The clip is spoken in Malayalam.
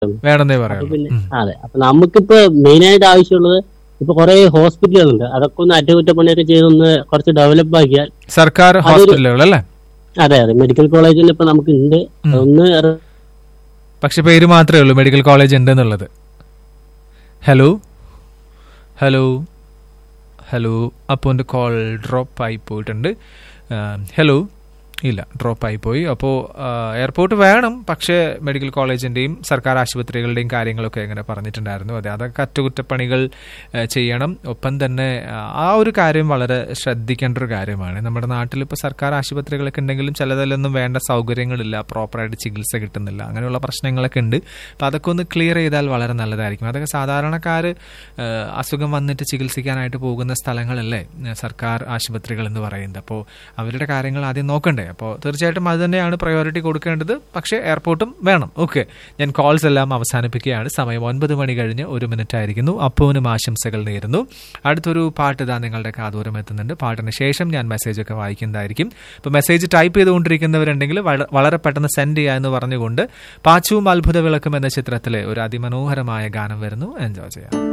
വേണമെന്നേ അപ്പൊ പറയുള്ളൂ പിന്നെ ഉം. അതെ അപ്പൊ നമുക്കിപ്പോ മെയിൻ ആയിട്ട് ആവശ്യമുള്ളത് ഇപ്പൊ കുറെ ഹോസ്പിറ്റലുകളുണ്ട് അതൊക്കെ ഒന്ന് അറ്റകുറ്റപ്പണിയൊക്കെ ചെയ്തൊന്ന് കുറച്ച് ഡെവലപ്പ് ആക്കിയാൽ സർക്കാർ ഹോസ്പിറ്റലുകൾ അല്ലേ അതെ അതെ മെഡിക്കൽ കോളേജിൽ ഇപ്പൊ നമുക്ക് ഉണ്ട് അതൊന്ന് റെ- പക്ഷെ പേര് മാത്രമേ ഉള്ളൂ മെഡിക്കൽ കോളേജ് ഉണ്ട് എന്നുള്ളത് ഹലോ ഹലോ ഹലോ അപ്പോൾ എൻ്റെ കോൾ ഡ്രോപ്പ് ആയി പോയിട്ടുണ്ട് ആ, ഹലോ ഇല്ല ഡ്രോപ്പ് ആയി പോയി അപ്പോൾ എയർപോർട്ട് വേണം പക്ഷേ മെഡിക്കൽ കോളേജിൻ്റെയും സർക്കാർ ആശുപത്രികളുടെയും കാര്യങ്ങളൊക്കെ എങ്ങനെ പറഞ്ഞിട്ടുണ്ടായിരുന്നു അതെ അതൊക്കെ അറ്റകുറ്റപ്പണികൾ ആ, ചെയ്യണം ഒപ്പം തന്നെ ആ, ആ ഒരു കാര്യം വളരെ ശ്രദ്ധിക്കേണ്ട ഒരു കാര്യമാണ് നമ്മുടെ നാട്ടിൽ ഇപ്പോൾ സർക്കാർ ആശുപത്രികളൊക്കെ ഉണ്ടെങ്കിലും ചിലതിലൊന്നും വേണ്ട സൗകര്യങ്ങളില്ല പ്രോപ്പറായിട്ട് ചികിത്സ കിട്ടുന്നില്ല അങ്ങനെയുള്ള പ്രശ്നങ്ങളൊക്കെ ഉണ്ട് അപ്പോൾ അതൊക്കെ ഒന്ന് ക്ലിയർ ചെയ്താൽ വളരെ നല്ലതായിരിക്കും അതൊക്കെ സാധാരണക്കാർ അസുഖം വന്നിട്ട് ചികിത്സിക്കാനായിട്ട് പോകുന്ന സ്ഥലങ്ങളല്ലേ ആ, സർക്കാർ ആശുപത്രികൾ എന്ന് പറയുന്നത് അപ്പോൾ അവരുടെ കാര്യങ്ങൾ ആദ്യം നോക്കണ്ടേ അപ്പോൾ തീർച്ചയായിട്ടും അത് തന്നെയാണ് പ്രയോറിറ്റി കൊടുക്കേണ്ടത് പക്ഷേ എയർപോർട്ടും വേണം ഓക്കെ ഞാൻ കോൾസ് എല്ലാം അവസാനിപ്പിക്കുകയാണ് സമയം ഒൻപത് മണി കഴിഞ്ഞ് ഒരു മിനിറ്റ് ആയിരിക്കുന്നു അപ്പൂവിനും ആശംസകൾ നേരുന്നു അടുത്തൊരു പാട്ട് ഇതാ നിങ്ങളുടെ കാതോരം എത്തുന്നുണ്ട് പാട്ടിന് ശേഷം ഞാൻ മെസ്സേജ് ഒക്കെ വായിക്കുന്നതായിരിക്കും ഇപ്പോൾ മെസ്സേജ് ടൈപ്പ് ചെയ്തുകൊണ്ടിരിക്കുന്നവരുണ്ടെങ്കിൽ വള- വളരെ പെട്ടെന്ന് സെൻഡ് ചെയ്യുക എന്ന് പറഞ്ഞുകൊണ്ട് പാച്ചുവും അത്ഭുത വിളക്കും എന്ന ചിത്രത്തിലെ ഒരു അതിമനോഹരമായ ഗാനം വരുന്നു എൻജോയ് ചെയ്യാം